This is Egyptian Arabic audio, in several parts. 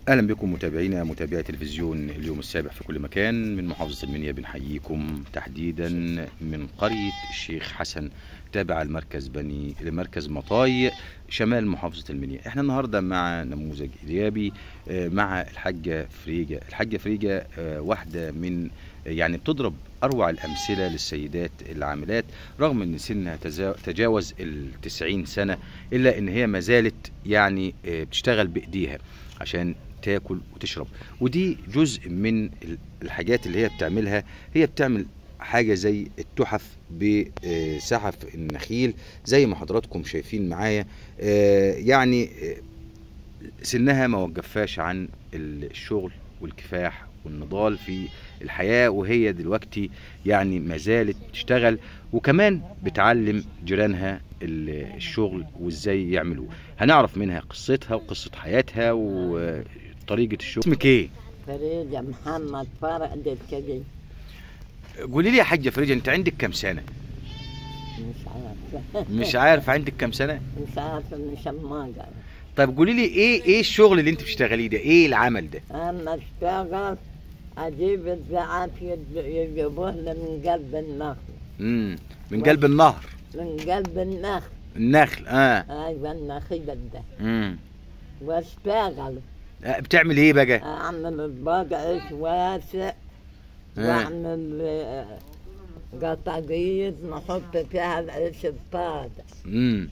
اهلا بكم متابعينا متابعي تلفزيون اليوم السابع في كل مكان من محافظه المنيا بنحييكم تحديدا من قريه الشيخ حسن تابع المركز بني لمركز مطاي شمال محافظه المنيا احنا النهارده مع نموذج ايجابي آه، مع الحاجه فريجه الحاجه فريجه آه، واحده من يعني بتضرب اروع الامثله للسيدات العاملات رغم ان سنها تزا- تجاوز التسعين سنه الا ان هي ما زالت يعني آه، بتشتغل بايديها عشان تاكل وتشرب ودي جزء من ال- الحاجات اللي هي بتعملها هي بتعمل حاجه زي التحف بسحف النخيل زي ما حضراتكم شايفين معايا آه، يعني آه، سنها ما وقفاش عن الشغل والكفاح والنضال في الحياه وهي دلوقتي يعني ما زالت تشتغل وكمان بتعلم جيرانها ال- الشغل وازاي يعملوه هنعرف منها قصتها وقصه حياتها وطريقه الشغل اسمك ايه فريدة محمد فرد الكبير قولي لي يا حاجه فريجه انت عندك كام سنه مش عارفة مش عارف عندك كام سنه مش عارفة مش ما طيب قولي لي ايه ايه الشغل اللي انت بتشتغليه ده ايه العمل ده أنا اشتغل أجيب الزعاف يد- يجيبوه لي من قلب النخل امم من قلب النهر من قلب النخل النخل اه أيوة النخيل ده امم واشتغل آه، بتعمل ايه بقى أعمل بقعش واسع آه. وأعمل آه، قطاقيط نحط فيها العيش الطازة امم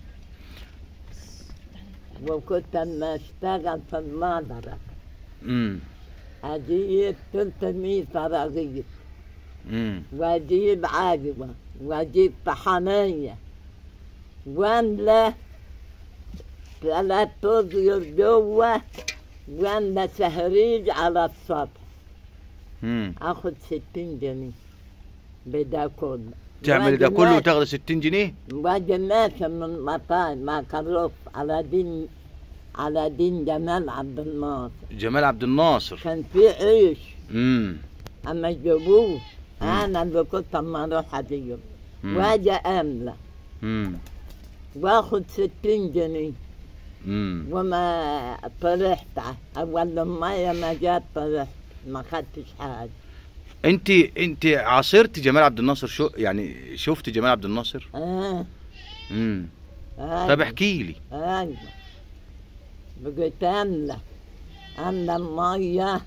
وكنت أما أشتغل في المنظرة امم أجيب 300 رغيف امم وأجيب عجوة وأجيب طحنية وأملى ثلاث أطير جوا وأملى سهريج على السطح امم آخذ ستين جنيه بدا كله تعمل ده وأجي كله ماشي- وتاخد 60 جنيه واجي ماشي من مطاي مع كروف على دين على دين جمال عبد الناصر جمال عبد الناصر كان في عيش امم اما جابوه مم. انا اللي كنت اما اروح اجيب مم. واجي املى امم واخد ستين جنيه امم وما طرحت اول المية ما جات طرحت ما خدتش حاجة انت انت عاصرت جمال عبد الناصر شو يعني شفت جمال عبد الناصر اه امم آه. طب احكي لي ايوه بقيت املى املى المية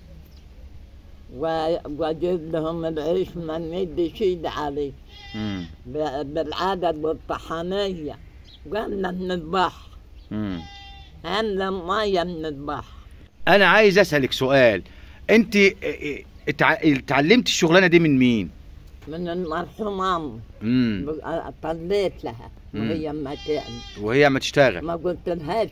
و- واجيب لهم العيش ما مد يشيد عليه امم ب- بالعدد والطحنية واملى من البحر امم املى مية من البحر انا عايز اسالك سؤال انت اه، اه، اتع- اتعلمت الشغلانه دي من مين من المرحوم عمي امم بق- طليت لها مم. وهي ما تعمل وهي ما تشتغل ما قلت لهاش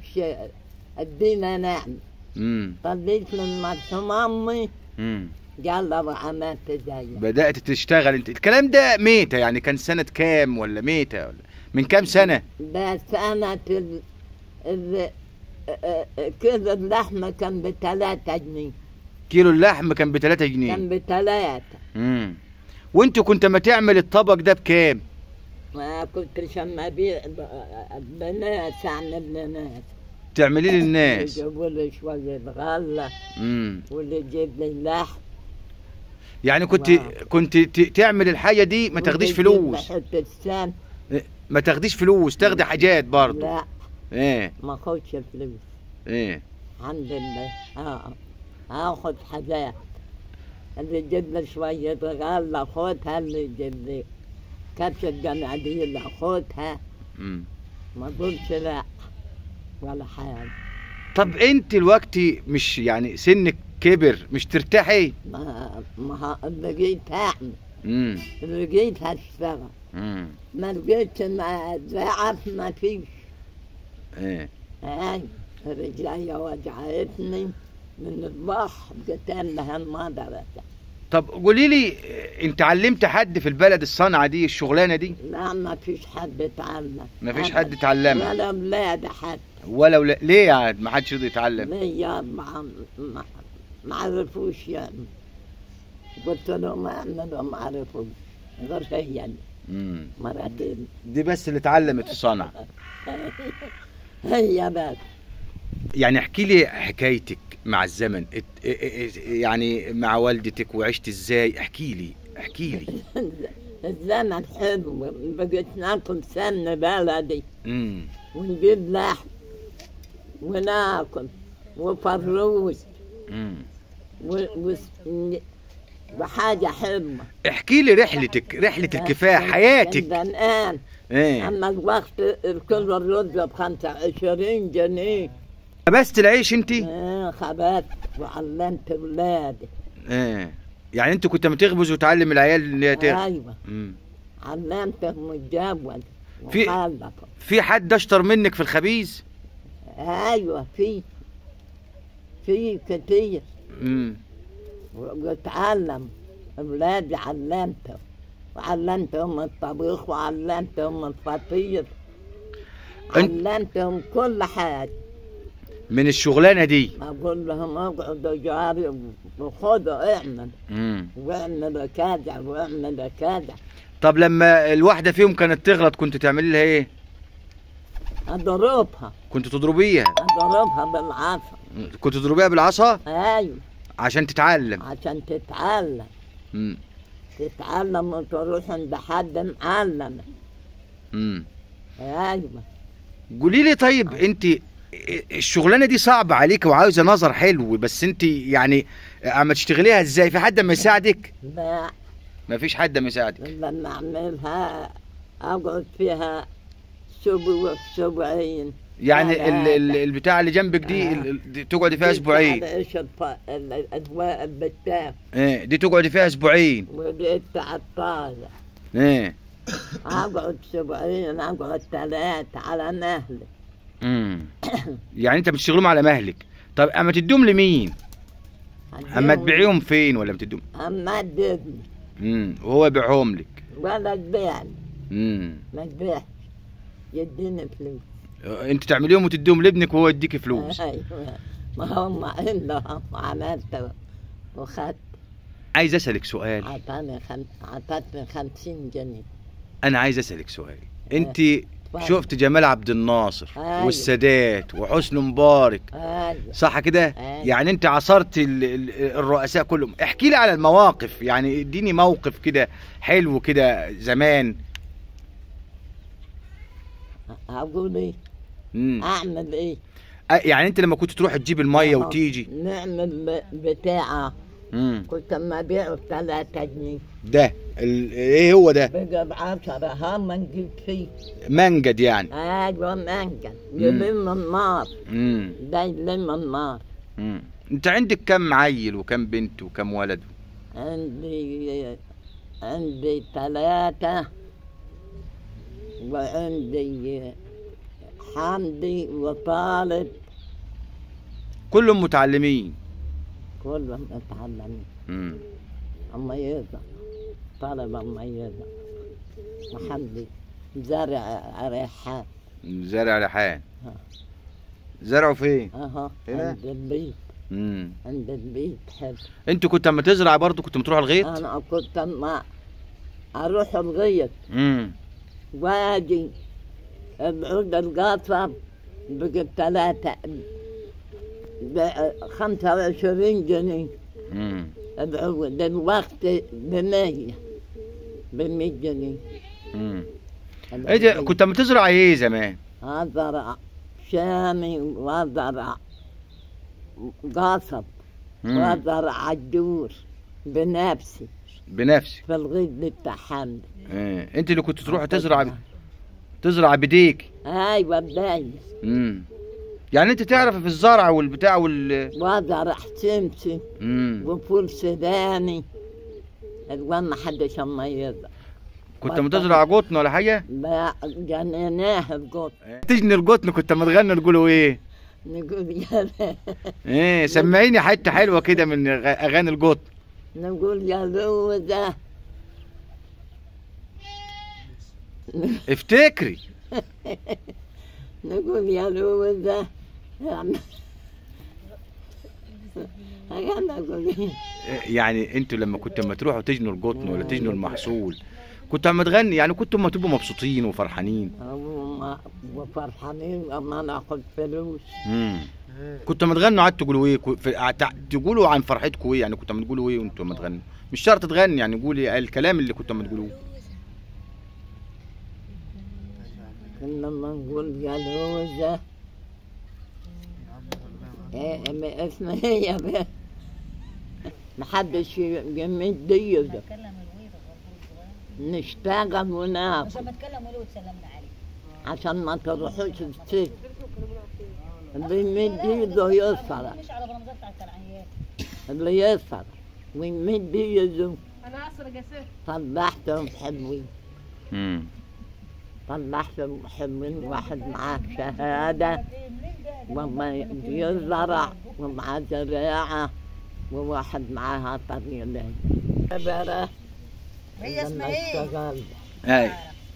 ادينا نعمل امم طليت للمرحوم عمي امم قال له عملت زيك بدات تشتغل انت الكلام ده ميتة يعني كان سنه كام ولا ميتة ولا من كام سنه ده سنة ال... ال... كيلو اللحمة كان بثلاثة جنيه كيلو اللحم كان ب 3 جنيه كان بثلاثة امم وانت كنت ما تعمل الطبق ده بكام ما كنتش اما ابيع ب- بنات اعمل بنات تعمليه للناس يجيبوا لي شوية غلة امم واللي يجيب لي لحم يعني كنت واو. كنت ت- تعمل الحاجه دي ما تاخديش واللي يجيب لي فلوس حتة سن ما تاخديش فلوس تاخدي حاجات برضه لا ايه ما اخدش فلوس ايه الحمد لله اه اخذ حاجات اللي يجيب لي شوية غلة خدها اللي يجيب لي كبش الجناديل خدها امم ما قلتش لا ولا حاجة طب انت دلوقتي مش يعني سنك كبر مش ترتاحي ما ما لقيت اعمل امم لقيت هشتغل امم ما لقيتش ما ضعف ما فيش ايه هاي رجلي وجعتني من البحر قلت لها المدرسة طب قولي لي اه، انت علمت حد في البلد الصنعه دي الشغلانه دي لا ما فيش حد اتعلم ما فيش أبداً. حد اتعلمها ولا اولاد حد ولا ولا ليه يعني ما حدش يقدر يتعلم ليا ما ما ما عرفوش يعني قلت لهم اعملوا ما عرفوش غير هي يعني امم مرتين دي بس اللي اتعلمت الصنعه هي بس يعني احكي لي حكايتك مع الزمن ات... ا- ا- ا- يعني مع والدتك وعشت ازاي احكي لي احكي لي الزمن حلو بقيت ناكل سمنة بلدي امم ونجيب لحم وناكل وفروس امم و... و... وحاجة حلوة احكي لي رحلتك رحلة الكفاح حياتك الآن ايه أما الوقت الكل الرز بخمسة وعشرين جنيه بس العيش انت آه خبرت وعلمت أولادي ايه يعني انت كنت بتخبز وتعلم العيال ان هي تخبز أيوة مم. علمتهم وتجوز في- وخلفوا في حد اشطر منك في الخبيز أيوة في في كتير امم واتعلم أولادي علمتهم وعلمتهم الطبيخ وعلمتهم الفطير أنت- علمتهم كل حاجة من الشغلانه دي أقول لهم اقعدوا جاري وخذوا اعمل امم واعمل كذا واعمل كذا طب لما الواحده فيهم كانت تغلط كنت تعملي لها ايه أضربها كنت تضربيها أضربها بالعصا كنت تضربيها بالعصا أيوة عشان تتعلم عشان تتعلم امم تتعلم وتروح عند حد معلم امم أيوة قولي لي طيب انت الشغلانه دي صعبه عليك وعاوزه نظر حلو بس انت يعني اما تشتغليها ازاي في حد ما يساعدك لا ما فيش حد ما يساعدك لما أعملها أقعد فيها سبوع سبوعين يعني لا، ال لا، ال لا. البتاع اللي جنبك دي آه. ال- ال- دي تقعدي فيها اسبوعين على إيش الف- ال- الأدواء البتاع ايه دي تقعدي فيها اسبوعين ولقيت الطازة ايه أقعد سبوعين أقعد ثلاثة على مهلي امم يعني انت بتشتغلهم على مهلك طب اما تديهم لمين اما تبيعيهم فين ولا بتديهم أما ادتني امم وهو يبيعهم لك ولا تبيعني امم ما تبيعش يديني فلوس انت تعمليهم وتديهم لابنك وهو يديك فلوس أيوة ما هم عندهم عملت وخدت عايز اسالك سؤال عطاني خم... عطتني خمسين جنيه انا عايز اسالك سؤال انت اتفضل. شفت جمال عبد الناصر أيوة. والسادات وحسني مبارك أيوة صح كده أيوة. يعني انت عصرت ال- ال- الرؤساء كلهم احكي لي على المواقف يعني اديني موقف كده حلو كده زمان أقول إيه مم. أعمل إيه أ- يعني انت لما كنت تروح تجيب الميه أهو. وتيجي نعمل ب- بتاعة مم. كنت أما أبيعه بثلاثة جنيه ده ال- ايه هو ده بقى بعشرة هم نجيب فيه منجد يعني أيوة منجل يلم النار مم. ده يلم النار مم. انت عندك كم عيل وكم بنت وكم ولد عندي عندي ثلاثة وعندي حمدي وطالب كلهم متعلمين كلهم متعلمين مم. مميزة طلبة مميزة وحمدي زرع ريحان زرع ريحان ها. زرعوا فين اهو هنا؟ عند البيت مم. عند البيت حلو انتوا كنت اما تزرع برضه كنت بتروح الغيط انا كنت اما اروح الغيط مم. واجي بعود القاطر بقت ثلاثة خمسة وعشرين جنيه مم. بعود دلوقتي بمية بمية جنيه مم. انت كنت اما تزرع ايه زمان أزرع شامي وأزرع قصب مم. وأزرع عجور بنفسي بنفسك في الغيط بتاع حمد ايه. انت اللي كنت تروح تزرع ب... تزرع بديك أيوة بداية مم. يعني انت تعرف في الزرع والبتاع وال وأزرع سمسم مم. وفول سوداني الوان ما حدش مميزة كنت اما تزرع قطن ولا حاجه لا جنيناه القط تجني القطن كنت اما تغني تقولوا ايه نقول يا ايه سمعيني حته حلوه كده من غ- اغاني القطن نقول يا لوزة افتكري نقول يا لوزة أنا أقول إيه؟ يعني انتوا لما كنتوا اما تروحوا تجنوا القطن ولا تجنوا المحصول كنتوا اما تغني يعني كنتوا اما تبقوا مبسوطين وفرحانين هم وفرحانين أما ناخد فلوس امم كنتوا متغنوا قعدتوا تقولوا ايه كو- في... قعدت- تقولوا عن فرحتكم ايه يعني كنتوا بتقولوا ايه وانتوا متغنوا مش شرط تغني يعني قولي الكلام اللي كنتوا بتقولوه كنا ما نقول جلوزة إيه ما اسمها إيه يا بيه محدش يمد يده بتكلم الويض والبول نشتغل وناكل مش بتكلم الويض سلمنا عليه عشان ما تروحوش السجن اللي يمد يده يسرق مش على برمزات بتاع التلعيات اللي يسرق ويمد يده انا اسرق يا ست طلعتهم حلوين امم طلعتهم حلوين واحد معاه شهادة وما يزرع ومعاه زراعة وواحد معاها طريقين برا هي اسمها ايه؟ اشتغل اي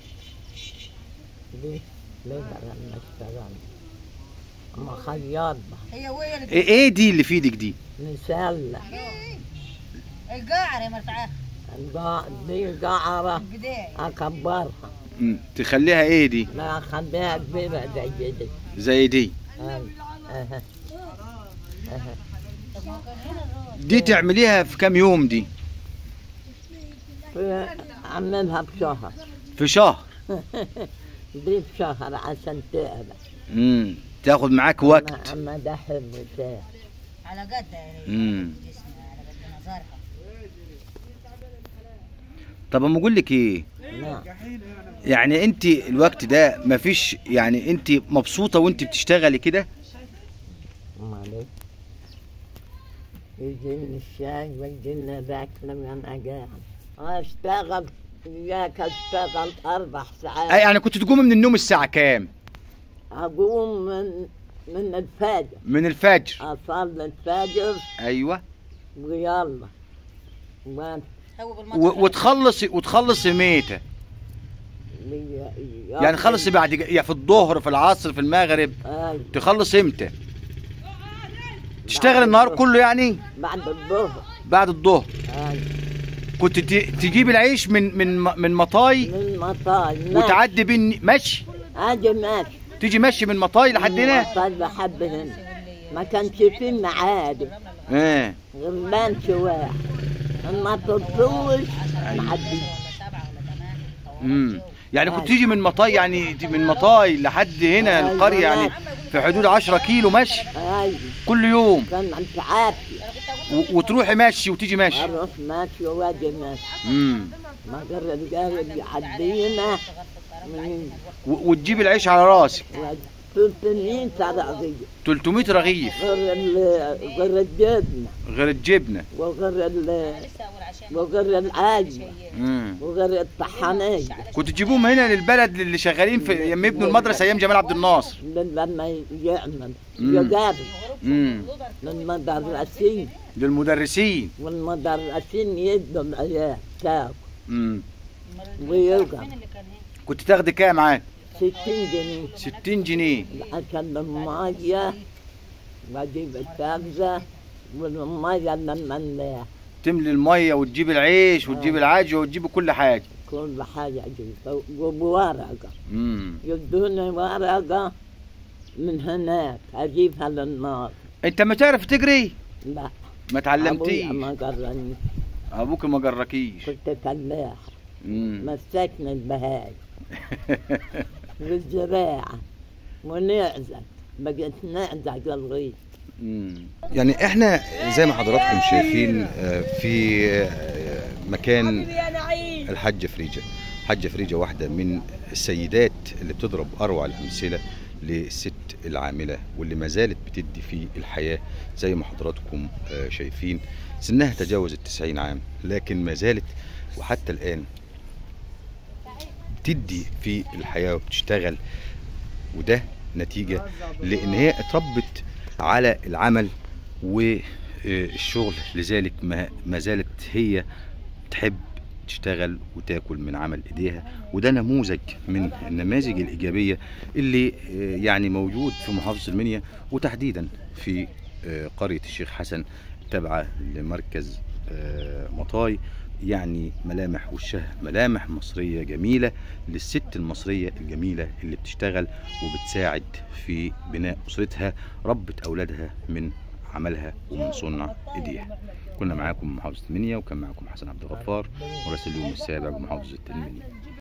ليه ليه برا ما اشتغل ما خياطة هي وهي اللي ايه إيه دي اللي في ايدك دي نسلة القاعر يا مرتعاه القاع- دي قعرة البداية أكبرها مم. تخليها ايه دي لا أخليها كبيرة زي دي زي دي هاي أها أها طب ما هو كان هنا الراجل دي تعمليها في كام يوم دي في- أعملها بشهر في شهر دي بشهر عشان تقبل امم تاخد معاك وقت أما ده حلو شيء على قد امم جسمها على قد نظرها طب اما اقول لك ايه نعم يعني انت الوقت ده مفيش يعني انت مبسوطه وانت بتشتغلي كده أمال يجيني الشاي ويجيني الأكل وأنا قاعد أشتغل وياك أشتغل أربع اي ساعات يعني كنت تقومي من النوم الساعه كام أقوم من من الفجر من الفجر أصلي الفجر ايوه ويلا و- هو بالمطر و- وتخلصي وتخلصي ميته وي- يعني تخلصي بعد ج- يا في الظهر في العصر في المغرب آي تخلص امتى تشتغل النهار كله يعني بعد الظهر بعد الظهر آي كنت ت- تجيب العيش من من من مطاي من مطاي ماشي وتعدي بين مشي أجي ماشي تيجي مشي من مطاي لحد هنا مطاي لحد هنا ما كانش في معادي اه غير لانش واحد ما تطلوش معدي ولا سبعة ولا ثمانية امم يعني كنت تيجي من مطاي يعني ت- من مطاي لحد هنا أيوة، القريه يعني في حدود 10 كيلو مشي آي كل يوم كان انت عافية و- وتروحي ماشي وتيجي ماشي اروح ماشي واجي ماشي امم ما قرر القارب يعدينا من و- وتجيب العيش على راسك ثلاثين رغيف 300 رغيف غير ال- غير الجبنة غير الجبنه وغير ال- لسه أول عشان وغير العجوة امم وغير الطحانية كنت تجيبوهم هنا للبلد اللي شغالين في يم يبنوا المدرسه ايام جمال عبد الناصر لما يعمل مم. يقابل امم للمدرسين للمدرسين والمدرسين يدوا العيال تاكل امم ويرجع مين اللي كان هنا؟ كنت تاخدي كام معاك 60 جنيه 60 جنيه عشان المية واجيب السبزة والمية لما نلاقي تملي الميه وتجيب العيش وتجيب العجوه وتجيب كل حاجه كل حاجة أجيب وورقة امم يدوني ورقة من هناك أجيبها للنار انت ما تعرف تجري لا ما أبويا تعلمتيش ما قرني ابوك ما جركيش كنت فلاح امم مسكني البهاي والزراعة ونعزة بقيت نعزة قلبي مم. يعني احنا زي ما حضراتكم شايفين آه، في آه، مكان الحاجة فريجة حاجة فريجة واحدة من السيدات اللي بتضرب أروع الأمثلة للست العاملة واللي ما زالت بتدي في الحياة زي ما حضراتكم آه، شايفين سنها تجاوز التسعين عام لكن ما زالت وحتى الآن تدي في الحياة وبتشتغل وده نتيجة لأن هي اتربت على العمل والشغل لذلك ما ما زالت هي تحب تشتغل وتاكل من عمل ايديها وده نموذج من النماذج الايجابيه اللي آه، يعني موجود في محافظه المنيا وتحديدا في آه، قريه الشيخ حسن تابعه لمركز آه، مطاي يعني ملامح وشها ملامح مصرية جميلة للست المصرية الجميلة اللي بتشتغل وبتساعد في بناء أسرتها ربة أولادها من عملها ومن صنع إيديها كنا معاكم من محافظة المنيا وكان معاكم حسن عبد الغفار مراسل اليوم السابع بمحافظة المنيا